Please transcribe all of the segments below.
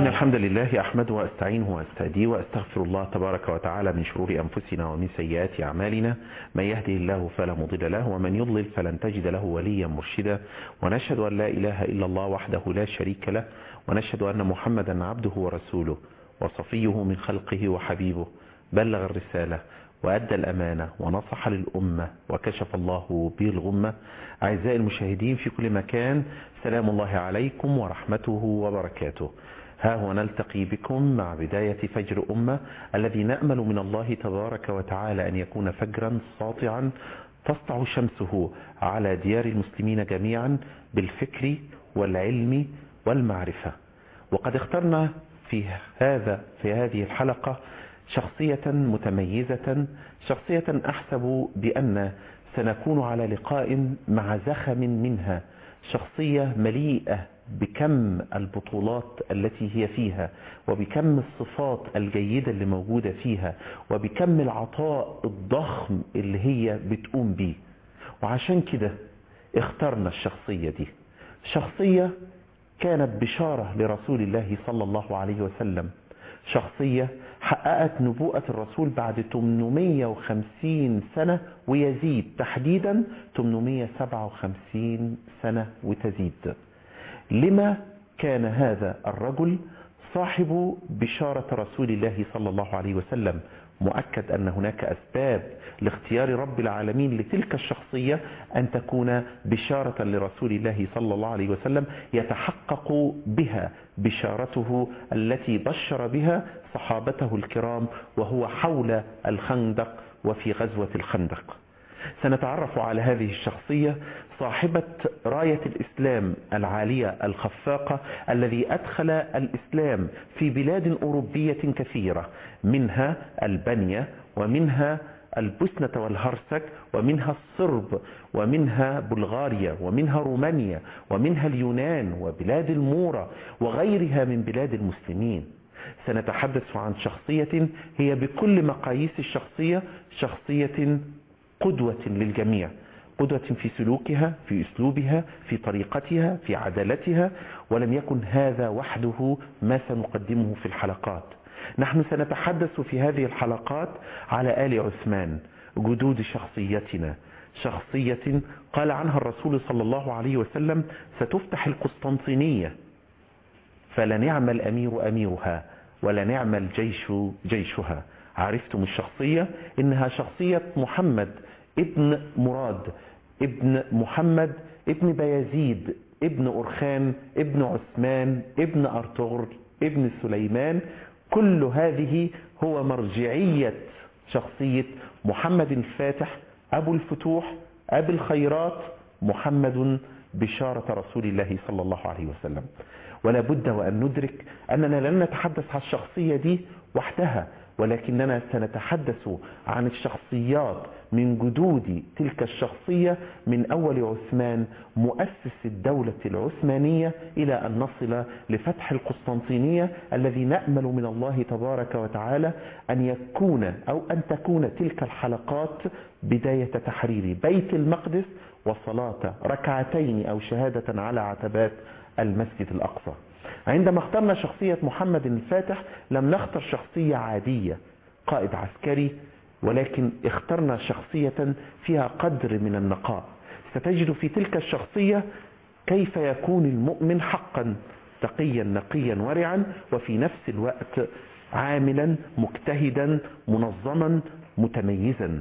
الحمد لله أحمد وأستعينه وأستهديه وأستغفر الله تبارك وتعالى من شرور أنفسنا ومن سيئات أعمالنا من يهده الله فلا مضل له ومن يضلل فلن تجد له وليا مرشدا ونشهد أن لا إله إلا الله وحده لا شريك له ونشهد أن محمدا عبده ورسوله وصفيه من خلقه وحبيبه بلغ الرسالة وأدى الأمانة ونصح للأمة وكشف الله به الغمة أعزائي المشاهدين في كل مكان سلام الله عليكم ورحمته وبركاته ها هو نلتقي بكم مع بداية فجر أمة الذي نأمل من الله تبارك وتعالى أن يكون فجرا ساطعا تسطع شمسه على ديار المسلمين جميعا بالفكر والعلم والمعرفة وقد اخترنا في هذا في هذه الحلقة شخصية متميزة شخصية أحسب بأن سنكون على لقاء مع زخم منها شخصية مليئة بكم البطولات التي هي فيها وبكم الصفات الجيدة اللي موجودة فيها وبكم العطاء الضخم اللي هي بتقوم بيه وعشان كده اخترنا الشخصية دي شخصية كانت بشارة لرسول الله صلى الله عليه وسلم شخصية حققت نبوءة الرسول بعد 850 سنة ويزيد تحديدا 857 سنة وتزيد لما كان هذا الرجل صاحب بشارة رسول الله صلى الله عليه وسلم مؤكد أن هناك أسباب لاختيار رب العالمين لتلك الشخصية أن تكون بشارة لرسول الله صلى الله عليه وسلم يتحقق بها بشارته التي بشر بها صحابته الكرام وهو حول الخندق وفي غزوة الخندق سنتعرف على هذه الشخصية صاحبة راية الإسلام العالية الخفاقة الذي أدخل الإسلام في بلاد أوروبية كثيرة منها البنية ومنها البسنة والهرسك ومنها الصرب ومنها بلغاريا ومنها رومانيا ومنها اليونان وبلاد المورة وغيرها من بلاد المسلمين سنتحدث عن شخصية هي بكل مقاييس الشخصية شخصية قدوة للجميع قدوة في سلوكها في أسلوبها في طريقتها في عدالتها ولم يكن هذا وحده ما سنقدمه في الحلقات نحن سنتحدث في هذه الحلقات على آل عثمان جدود شخصيتنا شخصية قال عنها الرسول صلى الله عليه وسلم ستفتح القسطنطينية فلنعم الأمير أميرها ولنعم الجيش جيشها عرفتم الشخصية إنها شخصية محمد ابن مراد ابن محمد ابن بيزيد ابن أرخان ابن عثمان ابن أرطغرل ابن سليمان كل هذه هو مرجعية شخصية محمد الفاتح أبو الفتوح أبو الخيرات محمد بشارة رسول الله صلى الله عليه وسلم ولا بد وأن ندرك أننا لن نتحدث عن الشخصية دي وحدها ولكننا سنتحدث عن الشخصيات من جدود تلك الشخصية من أول عثمان مؤسس الدولة العثمانية إلى أن نصل لفتح القسطنطينية الذي نأمل من الله تبارك وتعالى أن يكون أو أن تكون تلك الحلقات بداية تحرير بيت المقدس وصلاة ركعتين أو شهادة على عتبات المسجد الأقصى عندما اخترنا شخصية محمد الفاتح لم نختر شخصية عادية قائد عسكري ولكن اخترنا شخصية فيها قدر من النقاء ستجد في تلك الشخصية كيف يكون المؤمن حقا تقيا نقيا ورعا وفي نفس الوقت عاملا مجتهدا منظما متميزا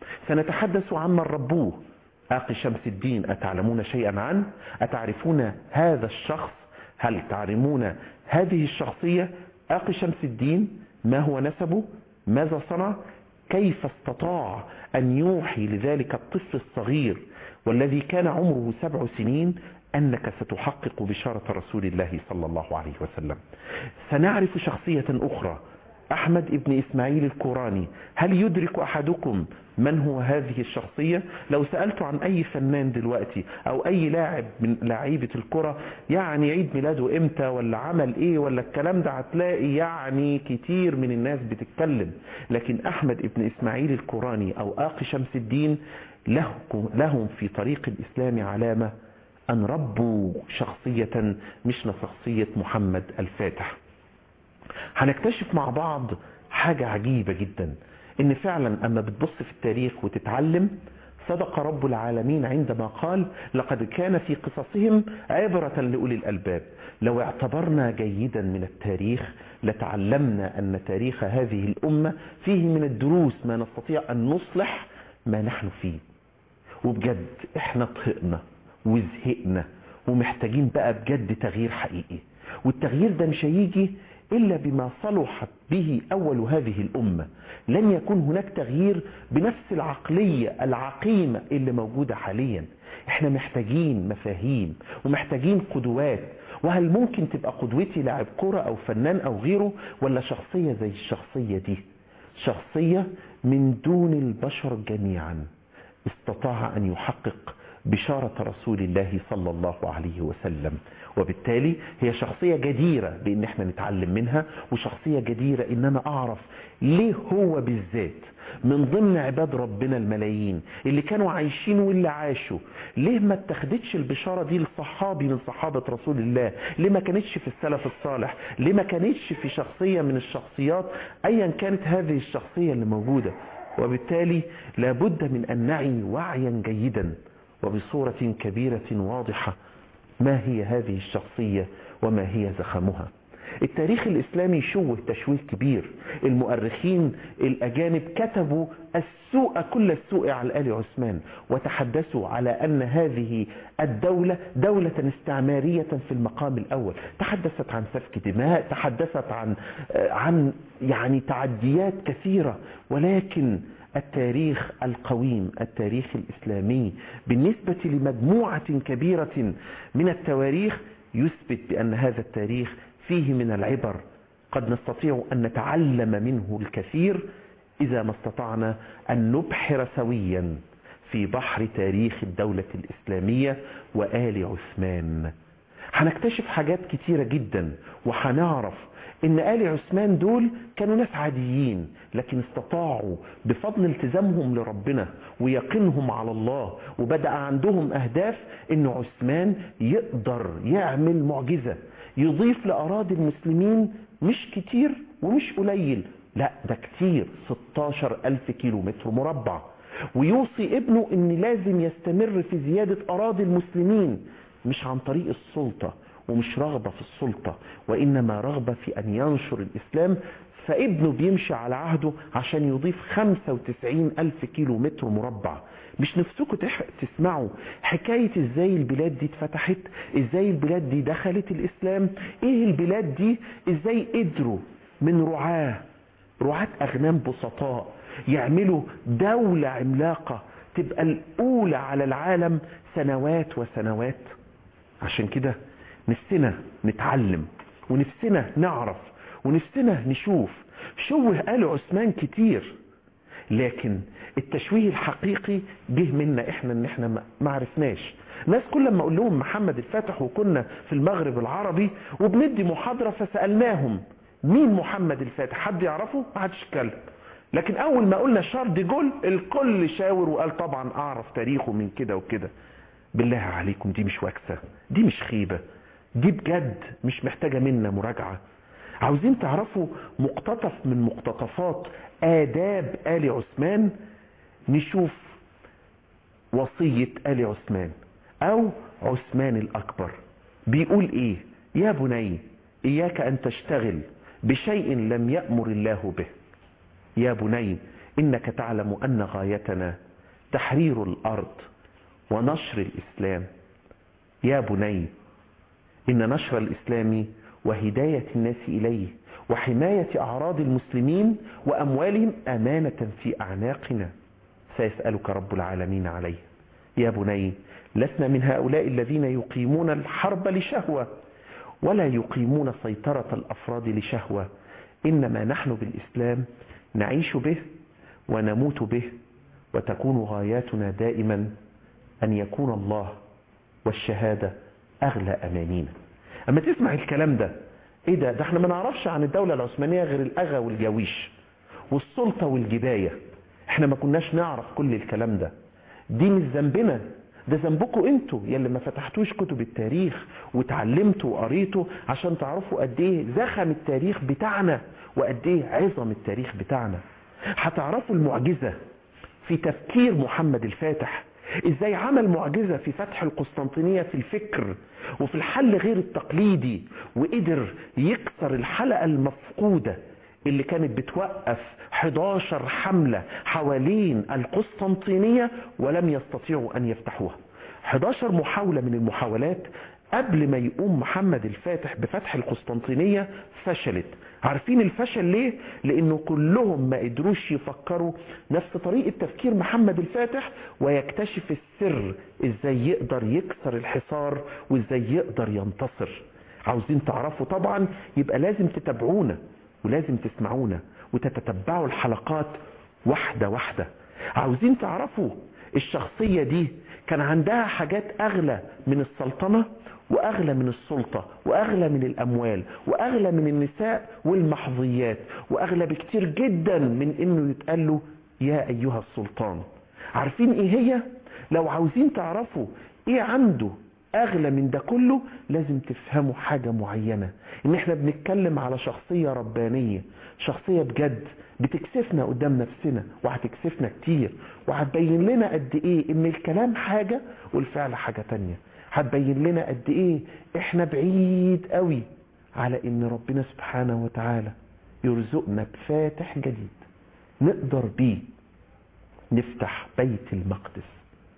سنتحدث عمن ربوه آقي شمس الدين أتعلمون شيئا عنه أتعرفون هذا الشخص هل تعلمون هذه الشخصية آقي شمس الدين ما هو نسبه ماذا صنع كيف استطاع أن يوحي لذلك الطفل الصغير والذي كان عمره سبع سنين أنك ستحقق بشارة رسول الله صلى الله عليه وسلم سنعرف شخصية أخرى أحمد ابن إسماعيل الكوراني هل يدرك أحدكم من هو هذه الشخصية لو سألت عن أي فنان دلوقتي أو أي لاعب من لاعيبة الكرة يعني عيد ميلاده إمتى ولا عمل إيه ولا الكلام ده هتلاقي يعني كتير من الناس بتتكلم لكن أحمد ابن إسماعيل الكوراني أو آقي شمس الدين لهم في طريق الإسلام علامة أن ربوا شخصية مش شخصية محمد الفاتح هنكتشف مع بعض حاجة عجيبة جدا ان فعلا اما بتبص في التاريخ وتتعلم صدق رب العالمين عندما قال لقد كان في قصصهم عبرة لأولي الألباب لو اعتبرنا جيدا من التاريخ لتعلمنا أن تاريخ هذه الأمة فيه من الدروس ما نستطيع أن نصلح ما نحن فيه وبجد احنا طهقنا وزهقنا ومحتاجين بقى بجد تغيير حقيقي والتغيير ده مش هيجي إلا بما صلحت به أول هذه الأمة لن يكون هناك تغيير بنفس العقلية العقيمة اللي موجودة حاليا احنا محتاجين مفاهيم ومحتاجين قدوات وهل ممكن تبقى قدوتي لاعب كرة أو فنان أو غيره ولا شخصية زي الشخصية دي شخصية من دون البشر جميعا استطاع أن يحقق بشارة رسول الله صلى الله عليه وسلم وبالتالي هي شخصية جديرة بان احنا نتعلم منها وشخصية جديرة ان انا اعرف ليه هو بالذات من ضمن عباد ربنا الملايين اللي كانوا عايشين واللي عاشوا ليه ما اتخذتش البشارة دي لصحابي من صحابة رسول الله ليه ما كانتش في السلف الصالح ليه ما كانتش في شخصية من الشخصيات ايا كانت هذه الشخصية اللي موجودة وبالتالي لابد من ان نعي وعيا جيدا وبصورة كبيرة واضحة ما هي هذه الشخصية وما هي زخمها التاريخ الإسلامي شوه تشويه كبير المؤرخين الأجانب كتبوا السوء كل السوء على آل عثمان وتحدثوا على أن هذه الدولة دولة استعمارية في المقام الأول تحدثت عن سفك دماء تحدثت عن عن يعني تعديات كثيرة ولكن التاريخ القويم التاريخ الإسلامي بالنسبة لمجموعة كبيرة من التواريخ يثبت بأن هذا التاريخ فيه من العبر قد نستطيع أن نتعلم منه الكثير إذا ما استطعنا أن نبحر سويا في بحر تاريخ الدولة الإسلامية وآل عثمان هنكتشف حاجات كتيرة جدا وهنعرف ان آل عثمان دول كانوا ناس عاديين لكن استطاعوا بفضل التزامهم لربنا ويقينهم على الله وبدأ عندهم اهداف ان عثمان يقدر يعمل معجزة يضيف لأراضي المسلمين مش كتير ومش قليل لا ده كتير 16 ألف كيلو متر مربع ويوصي ابنه ان لازم يستمر في زيادة أراضي المسلمين مش عن طريق السلطة ومش رغبة في السلطة وإنما رغبة في أن ينشر الإسلام فابنه بيمشي على عهده عشان يضيف 95 ألف كيلو متر مربع مش نفسكم تسمعوا حكاية ازاي البلاد دي اتفتحت ازاي البلاد دي دخلت الإسلام ايه البلاد دي ازاي قدروا من رعاة رعاة أغنام بسطاء يعملوا دولة عملاقة تبقى الأولى على العالم سنوات وسنوات عشان كده نفسنا نتعلم ونفسنا نعرف ونفسنا نشوف شوه آل عثمان كتير لكن التشويه الحقيقي جه منا احنا ان احنا ما عرفناش ناس كل ما اقول لهم محمد الفاتح وكنا في المغرب العربي وبندي محاضرة فسألناهم مين محمد الفاتح حد يعرفه ما حدش يتكلم لكن اول ما قلنا شار دي جول الكل شاور وقال طبعا اعرف تاريخه من كده وكده بالله عليكم دي مش وكسة دي مش خيبة دي بجد مش محتاجة منا مراجعة عاوزين تعرفوا مقتطف من مقتطفات آداب آل عثمان نشوف وصية آل عثمان أو عثمان الأكبر بيقول إيه يا بني إياك أن تشتغل بشيء لم يأمر الله به يا بني إنك تعلم أن غايتنا تحرير الأرض ونشر الإسلام يا بني إن نشر الإسلام وهداية الناس إليه وحماية أعراض المسلمين وأموالهم أمانة في أعناقنا سيسألك رب العالمين عليه يا بني لسنا من هؤلاء الذين يقيمون الحرب لشهوة ولا يقيمون سيطرة الأفراد لشهوة إنما نحن بالإسلام نعيش به ونموت به وتكون غاياتنا دائما أن يكون الله والشهادة أغلى أمانينا أما تسمع الكلام ده إيه ده ده احنا ما نعرفش عن الدولة العثمانية غير الأغا والجويش والسلطة والجباية احنا ما كناش نعرف كل الكلام ده دي مش ذنبنا ده ذنبكم انتوا يلي ما فتحتوش كتب التاريخ وتعلمتوا وقريتوا عشان تعرفوا قد ايه زخم التاريخ بتاعنا وقد ايه عظم التاريخ بتاعنا هتعرفوا المعجزة في تفكير محمد الفاتح ازاي عمل معجزة في فتح القسطنطينية في الفكر وفي الحل غير التقليدي وقدر يكسر الحلقة المفقودة اللي كانت بتوقف 11 حملة حوالين القسطنطينية ولم يستطيعوا أن يفتحوها 11 محاولة من المحاولات قبل ما يقوم محمد الفاتح بفتح القسطنطينية فشلت عارفين الفشل ليه؟ لأنه كلهم ما قدروش يفكروا نفس طريقة تفكير محمد الفاتح ويكتشف السر ازاي يقدر يكسر الحصار وازاي يقدر ينتصر عاوزين تعرفوا طبعا يبقى لازم تتابعونا ولازم تسمعونا وتتتبعوا الحلقات واحدة واحدة عاوزين تعرفوا الشخصية دي كان عندها حاجات أغلى من السلطنة وأغلى من السلطة وأغلى من الأموال وأغلى من النساء والمحظيات وأغلى بكتير جدا من إنه يتقال له يا أيها السلطان عارفين إيه هي؟ لو عاوزين تعرفوا إيه عنده أغلى من ده كله لازم تفهموا حاجة معينة إن إحنا بنتكلم على شخصية ربانية شخصية بجد بتكسفنا قدام نفسنا وهتكسفنا كتير وهتبين لنا قد إيه إن الكلام حاجة والفعل حاجة تانية هتبين لنا قد إيه إحنا بعيد قوي على إن ربنا سبحانه وتعالى يرزقنا بفاتح جديد نقدر بيه نفتح بيت المقدس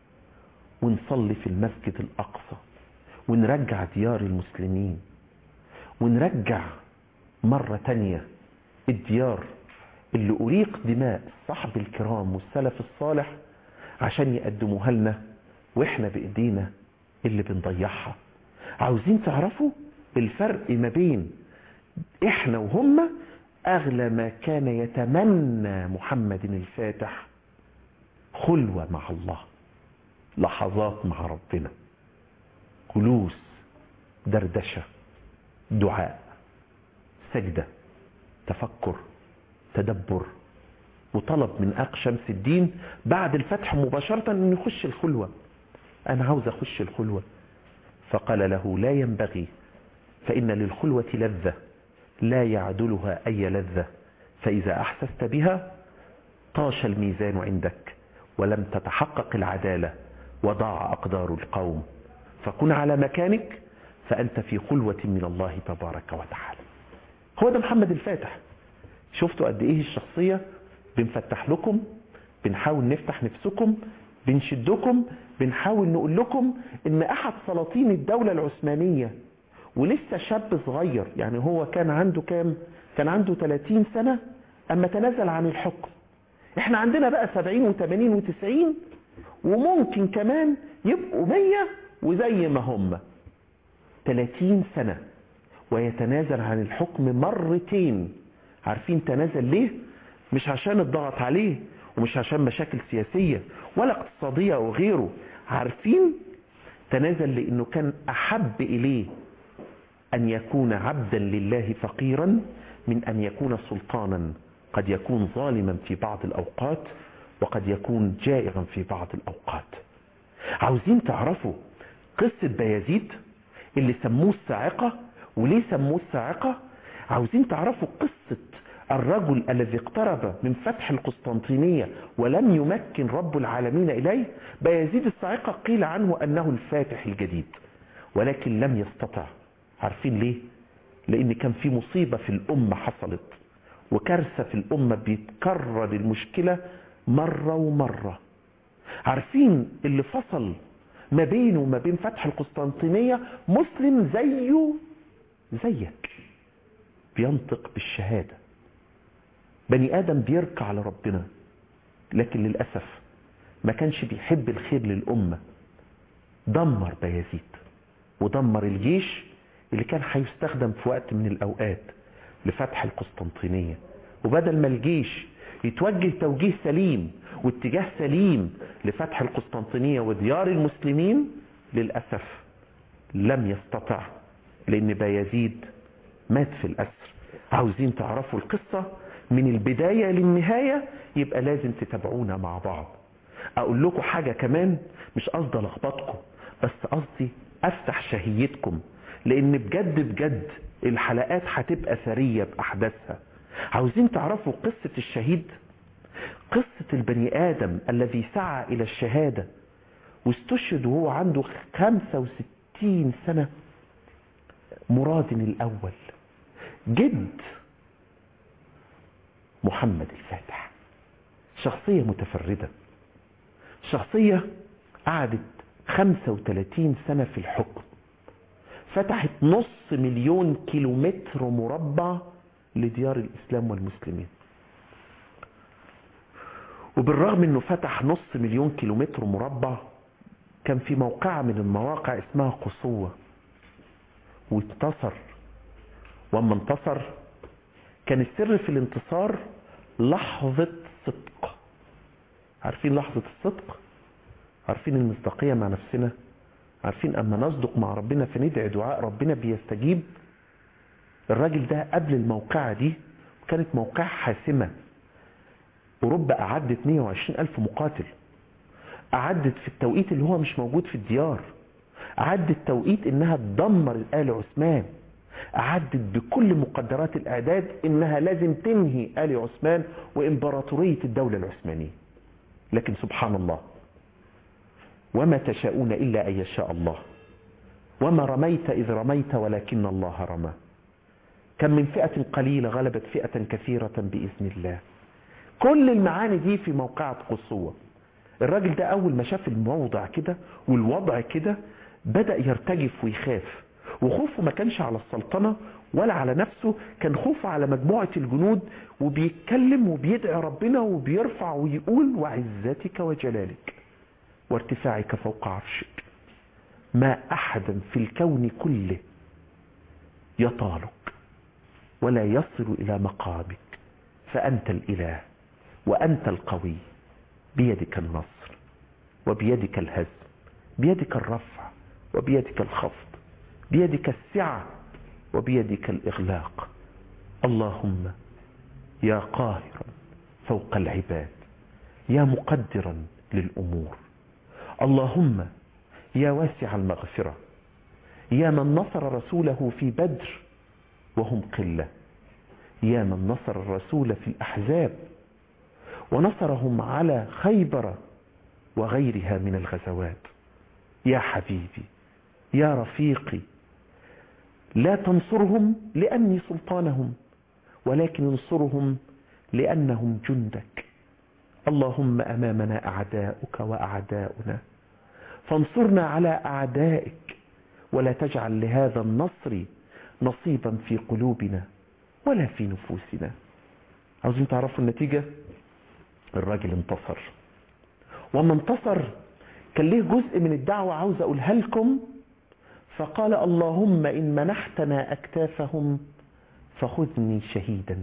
ونصلي في المسجد الأقصى ونرجع ديار المسلمين ونرجع مرة تانية الديار اللي أريق دماء الصحب الكرام والسلف الصالح عشان يقدموها لنا وإحنا بإيدينا اللي بنضيعها عاوزين تعرفوا الفرق ما بين إحنا وهم أغلى ما كان يتمنى محمد الفاتح خلوة مع الله لحظات مع ربنا جلوس دردشة دعاء سجدة تفكر تدبر وطلب من أخ شمس الدين بعد الفتح مباشرة أن يخش الخلوة أنا عاوز أخش الخلوة فقال له لا ينبغي فإن للخلوة لذة لا يعدلها أي لذة فإذا أحسست بها طاش الميزان عندك ولم تتحقق العدالة وضاع أقدار القوم فكن على مكانك فأنت في خلوة من الله تبارك وتعالى هو ده محمد الفاتح شفتوا قد إيه الشخصية بنفتح لكم بنحاول نفتح نفسكم بنشدكم بنحاول نقول لكم ان احد سلاطين الدولة العثمانية ولسه شاب صغير يعني هو كان عنده كام كان عنده 30 سنة اما تنازل عن الحكم احنا عندنا بقى 70 و80 و90 وممكن كمان يبقوا 100 وزي ما هم 30 سنة ويتنازل عن الحكم مرتين عارفين تنازل ليه مش عشان الضغط عليه ومش عشان مشاكل سياسية ولا اقتصادية وغيره عارفين تنازل لانه كان احب اليه ان يكون عبدا لله فقيرا من ان يكون سلطانا قد يكون ظالما في بعض الاوقات وقد يكون جائعا في بعض الاوقات عاوزين تعرفوا قصة بايزيد اللي سموه الصاعقة وليه سموه الصاعقة عاوزين تعرفوا قصة الرجل الذي اقترب من فتح القسطنطينية ولم يمكن رب العالمين إليه بايزيد الصاعقة قيل عنه أنه الفاتح الجديد ولكن لم يستطع عارفين ليه لأن كان في مصيبة في الأمة حصلت وكارثة في الأمة بيتكرر المشكلة مرة ومرة عارفين اللي فصل ما بينه وما بين فتح القسطنطينية مسلم زيه زيك بينطق بالشهادة بني آدم بيركع لربنا لكن للأسف ما كانش بيحب الخير للأمة دمر بايزيد ودمر الجيش اللي كان هيستخدم في وقت من الأوقات لفتح القسطنطينية وبدل ما الجيش يتوجه توجيه سليم واتجاه سليم لفتح القسطنطينية وديار المسلمين للأسف لم يستطع لأن بايزيد مات في الأسر عاوزين تعرفوا القصة من البداية للنهاية يبقى لازم تتابعونا مع بعض اقول لكم حاجة كمان مش قصدي الخبطكم بس قصدي افتح شهيتكم لان بجد بجد الحلقات هتبقى ثرية باحداثها عاوزين تعرفوا قصة الشهيد قصة البني ادم الذي سعى الى الشهادة واستشهد وهو عنده 65 سنة مراد الاول جد محمد الفاتح شخصية متفردة شخصية قعدت 35 سنة في الحكم فتحت نص مليون كيلومتر مربع لديار الإسلام والمسلمين وبالرغم انه فتح نص مليون كيلومتر مربع كان في موقعة من المواقع اسمها قصوة وانتصر واما انتصر كان السر في الانتصار لحظة صدق عارفين لحظة الصدق عارفين المصداقية مع نفسنا عارفين اما نصدق مع ربنا فندعي دعاء ربنا بيستجيب الراجل ده قبل الموقعة دي كانت موقعة حاسمة اوروبا اعدت 120 الف مقاتل اعدت في التوقيت اللي هو مش موجود في الديار اعدت توقيت انها تدمر الال عثمان اعدت بكل مقدرات الاعداد انها لازم تنهي ال عثمان وامبراطورية الدولة العثمانية لكن سبحان الله وما تشاءون الا ان يشاء الله وما رميت اذ رميت ولكن الله رمى كم من فئة قليلة غلبت فئة كثيرة بإذن الله كل المعاني دي في موقعة قصوة الراجل ده أول ما شاف الموضع كده والوضع كده بدأ يرتجف ويخاف وخوفه ما كانش على السلطنة ولا على نفسه كان خوفه على مجموعة الجنود وبيتكلم وبيدعي ربنا وبيرفع ويقول وعزتك وجلالك وارتفاعك فوق عرشك ما أحدا في الكون كله يطالك ولا يصل إلى مقامك فأنت الإله وأنت القوي بيدك النصر وبيدك الهزم بيدك الرفع وبيدك الخفض بيدك السعة وبيدك الإغلاق اللهم يا قاهرا فوق العباد يا مقدرا للأمور اللهم يا واسع المغفرة يا من نصر رسوله في بدر وهم قلة يا من نصر الرسول في الأحزاب ونصرهم على خيبر وغيرها من الغزوات يا حبيبي يا رفيقي لا تنصرهم لأني سلطانهم ولكن انصرهم لأنهم جندك اللهم أمامنا أعداؤك وأعداؤنا فانصرنا على أعدائك ولا تجعل لهذا النصر نصيبا في قلوبنا ولا في نفوسنا عاوزين تعرفوا النتيجة الراجل انتصر وما انتصر كان ليه جزء من الدعوة عاوز أقولها لكم فقال اللهم إن منحتنا أكتافهم فخذني شهيدا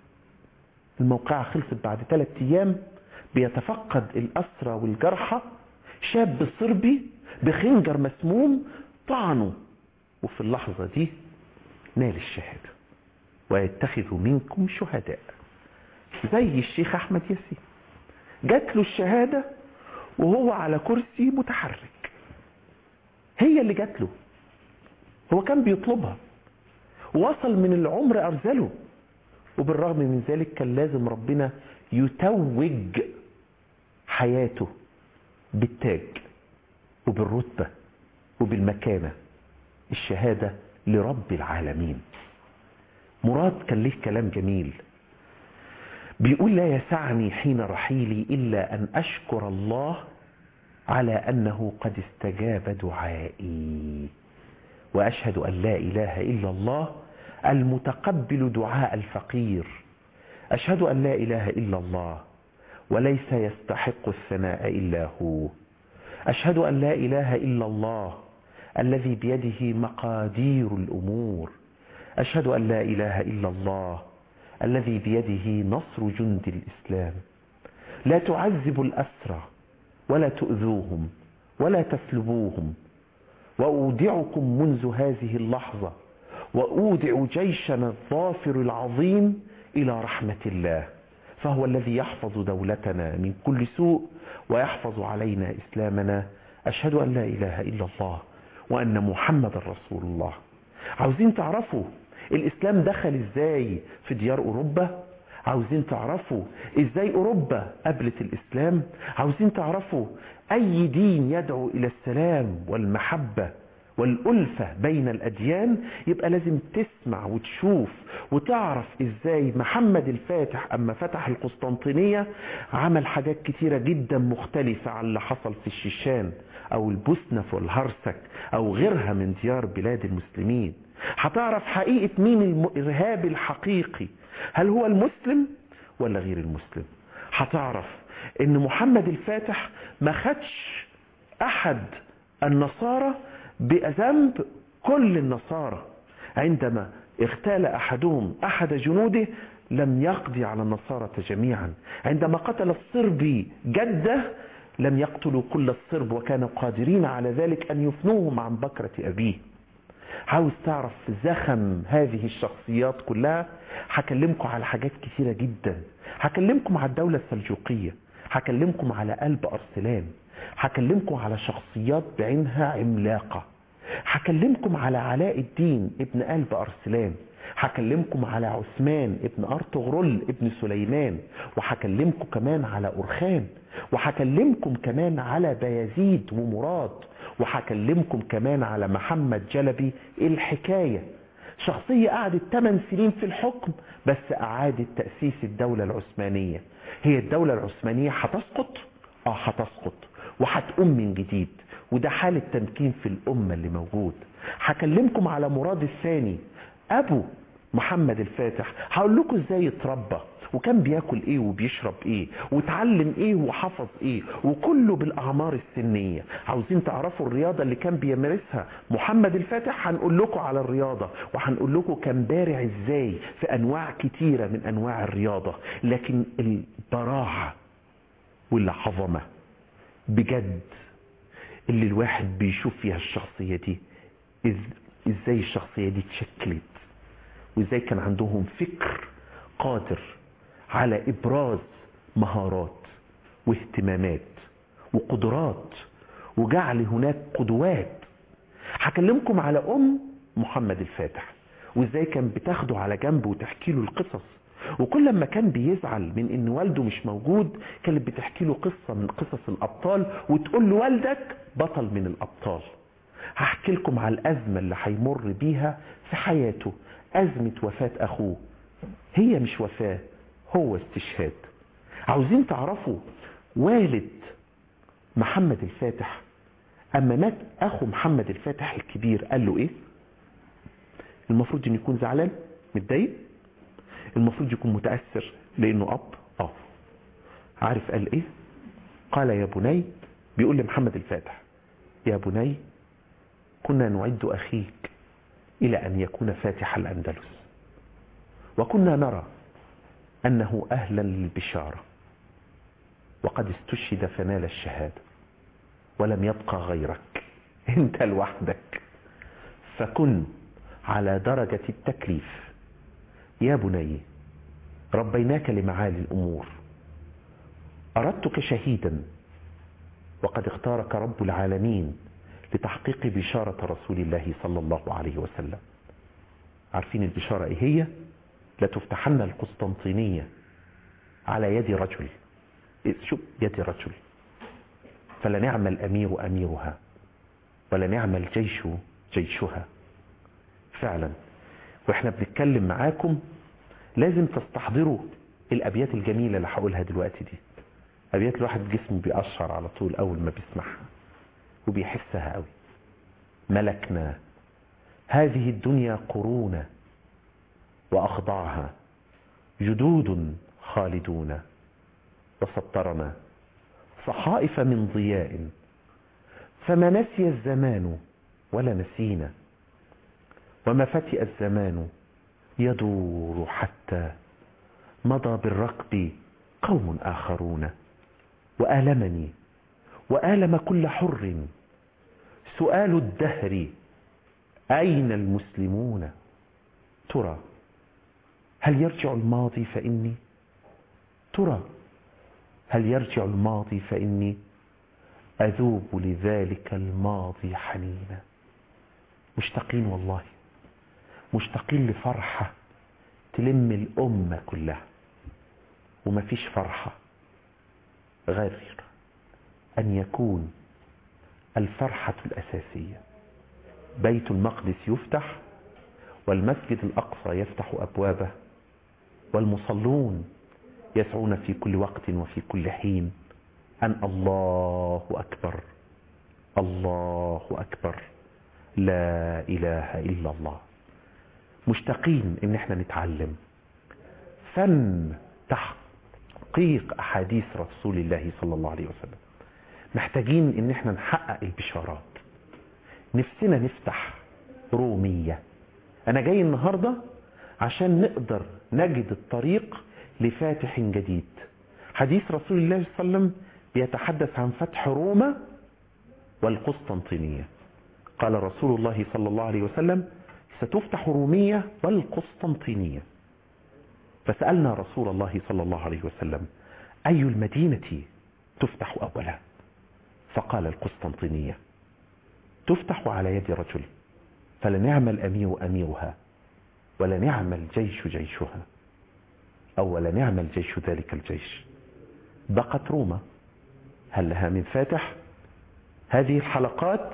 الموقعة خلصت بعد ثلاثة أيام بيتفقد الأسرى والجرحى شاب صربي بخنجر مسموم طعنه وفي اللحظة دي نال الشهادة ويتخذ منكم شهداء زي الشيخ أحمد ياسين جات له الشهادة وهو على كرسي متحرك هي اللي جات له هو كان بيطلبها وصل من العمر أرزله وبالرغم من ذلك كان لازم ربنا يتوج حياته بالتاج وبالرتبة وبالمكانة الشهادة لرب العالمين مراد كان ليه كلام جميل بيقول لا يسعني حين رحيلي إلا أن أشكر الله على أنه قد استجاب دعائي وأشهد أن لا إله إلا الله المتقبل دعاء الفقير أشهد أن لا إله إلا الله وليس يستحق الثناء إلا هو أشهد أن لا إله إلا الله الذي بيده مقادير الأمور أشهد أن لا إله إلا الله الذي بيده نصر جند الإسلام لا تعذب الأسرى ولا تؤذوهم ولا تسلبوهم وأودعكم منذ هذه اللحظة وأودع جيشنا الظافر العظيم إلى رحمة الله فهو الذي يحفظ دولتنا من كل سوء ويحفظ علينا إسلامنا أشهد أن لا إله إلا الله وأن محمد رسول الله عاوزين تعرفوا الإسلام دخل إزاي في ديار أوروبا عاوزين تعرفوا إزاي أوروبا قبلت الإسلام عاوزين تعرفوا أي دين يدعو إلى السلام والمحبة والألفة بين الأديان يبقى لازم تسمع وتشوف وتعرف إزاي محمد الفاتح أما فتح القسطنطينية عمل حاجات كتيرة جدا مختلفة عن اللي حصل في الشيشان أو البوسنة والهرسك أو غيرها من ديار بلاد المسلمين هتعرف حقيقة مين الإرهابي الحقيقي هل هو المسلم ولا غير المسلم هتعرف ان محمد الفاتح ما خدش احد النصارى بذنب كل النصارى عندما اغتال احدهم احد جنوده لم يقضي على النصارى جميعا عندما قتل الصربي جده لم يقتلوا كل الصرب وكانوا قادرين على ذلك ان يفنوهم عن بكرة ابيه عاوز تعرف زخم هذه الشخصيات كلها هكلمكم على حاجات كثيرة جدا هكلمكم على الدولة السلجوقية هكلمكم على قلب أرسلان هكلمكم على شخصيات بعينها عملاقة هكلمكم على علاء الدين ابن قلب أرسلان هكلمكم على عثمان ابن أرطغرل ابن سليمان وهكلمكم كمان على أرخان وهكلمكم كمان على بيزيد ومراد وهكلمكم كمان على محمد جلبي الحكاية شخصية قعدت 8 سنين في الحكم بس أعادت تأسيس الدولة العثمانية هي الدولة العثمانية هتسقط؟ اه هتسقط وهتقوم من جديد وده حال التمكين في الأمة اللي موجود هكلمكم على مراد الثاني أبو محمد الفاتح هقول لكم ازاي اتربى وكان بياكل ايه وبيشرب ايه وتعلم ايه وحفظ ايه وكله بالاعمار السنية عاوزين تعرفوا الرياضة اللي كان بيمارسها محمد الفاتح هنقول لكم على الرياضة وهنقول لكم كان بارع ازاي في انواع كتيرة من انواع الرياضة لكن البراعة والعظمة بجد اللي الواحد بيشوف فيها الشخصية دي ازاي الشخصية دي اتشكلت وازاي كان عندهم فكر قادر على ابراز مهارات واهتمامات وقدرات وجعل هناك قدوات هكلمكم على ام محمد الفاتح وازاي كان بتاخده على جنب وتحكي له القصص وكل ما كان بيزعل من ان والده مش موجود كانت بتحكي له قصة من قصص الابطال وتقول له والدك بطل من الابطال هحكي لكم على الازمة اللي هيمر بيها في حياته ازمة وفاة اخوه هي مش وفاة هو استشهاد عاوزين تعرفوا والد محمد الفاتح اما مات اخو محمد الفاتح الكبير قال له ايه المفروض انه يكون زعلان متضايق المفروض يكون متأثر لانه اب اه عارف قال ايه قال يا بني بيقول لمحمد الفاتح يا بني كنا نعد اخيك الى ان يكون فاتح الاندلس وكنا نرى أنه أهلا للبشارة وقد استشهد فنال الشهادة ولم يبقى غيرك انت لوحدك فكن على درجة التكليف يا بني ربيناك لمعالي الأمور أردتك شهيدا وقد اختارك رب العالمين لتحقيق بشارة رسول الله صلى الله عليه وسلم عارفين البشارة ايه هي لتفتحن القسطنطينية على يد رجل شوف يد رجل فلنعم الأمير أميرها ولنعم الجيش جيشها فعلا واحنا بنتكلم معاكم لازم تستحضروا الأبيات الجميلة اللي هقولها دلوقتي دي أبيات الواحد جسمه بيقشر على طول أول ما بيسمعها وبيحسها قوي ملكنا هذه الدنيا قرونا وأخضعها جدود خالدون وسطرنا صحائف من ضياء فما نسي الزمان ولا نسينا وما فتئ الزمان يدور حتى مضى بالركب قوم آخرون وآلمني وآلم كل حر سؤال الدهر أين المسلمون ترى هل يرجع الماضي فإني ترى هل يرجع الماضي فإني أذوب لذلك الماضي حنينا مشتاقين والله مشتاقين لفرحة تلم الأمة كلها ومفيش فرحة غير أن يكون الفرحة الأساسية بيت المقدس يفتح والمسجد الأقصى يفتح أبوابه والمصلون يسعون في كل وقت وفي كل حين أن الله أكبر الله أكبر لا إله إلا الله مشتاقين إن احنا نتعلم فن تحقيق أحاديث رسول الله صلى الله عليه وسلم محتاجين إن احنا نحقق البشارات نفسنا نفتح رومية أنا جاي النهاردة عشان نقدر نجد الطريق لفاتح جديد حديث رسول الله صلى الله عليه وسلم بيتحدث عن فتح روما والقسطنطينية قال رسول الله صلى الله عليه وسلم ستفتح رومية والقسطنطينية فسألنا رسول الله صلى الله عليه وسلم أي المدينة تفتح أولا فقال القسطنطينية تفتح على يد رجل فلنعم الأمير أميرها ولنعم الجيش جيشها أو ولنعم الجيش ذلك الجيش بقت روما هل لها من فاتح هذه الحلقات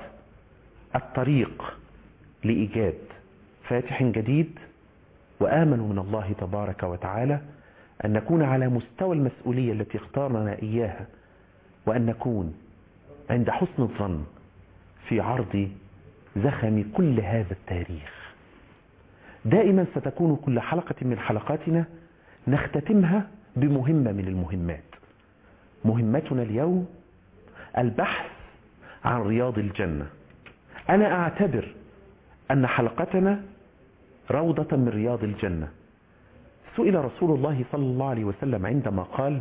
الطريق لإيجاد فاتح جديد وآمنوا من الله تبارك وتعالى أن نكون على مستوى المسؤولية التي اختارنا إياها وأن نكون عند حسن الظن في عرض زخم كل هذا التاريخ دائما ستكون كل حلقة من حلقاتنا نختتمها بمهمة من المهمات مهمتنا اليوم البحث عن رياض الجنة أنا أعتبر أن حلقتنا روضة من رياض الجنة سئل رسول الله صلى الله عليه وسلم عندما قال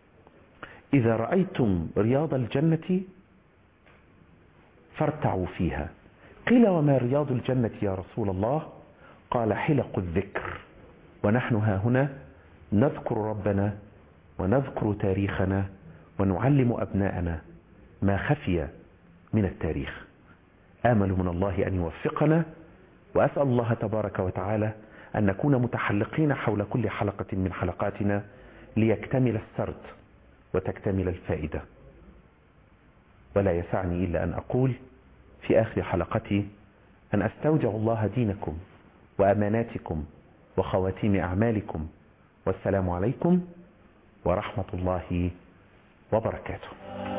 إذا رأيتم رياض الجنة فارتعوا فيها قيل وما رياض الجنة يا رسول الله قال حلق الذكر ونحن ها هنا نذكر ربنا ونذكر تاريخنا ونعلم أبناءنا ما خفي من التاريخ آمل من الله أن يوفقنا وأسأل الله تبارك وتعالى أن نكون متحلقين حول كل حلقة من حلقاتنا ليكتمل السرد وتكتمل الفائدة ولا يسعني إلا أن أقول في آخر حلقتي أن أستودع الله دينكم وأماناتكم وخواتيم أعمالكم والسلام عليكم ورحمة الله وبركاته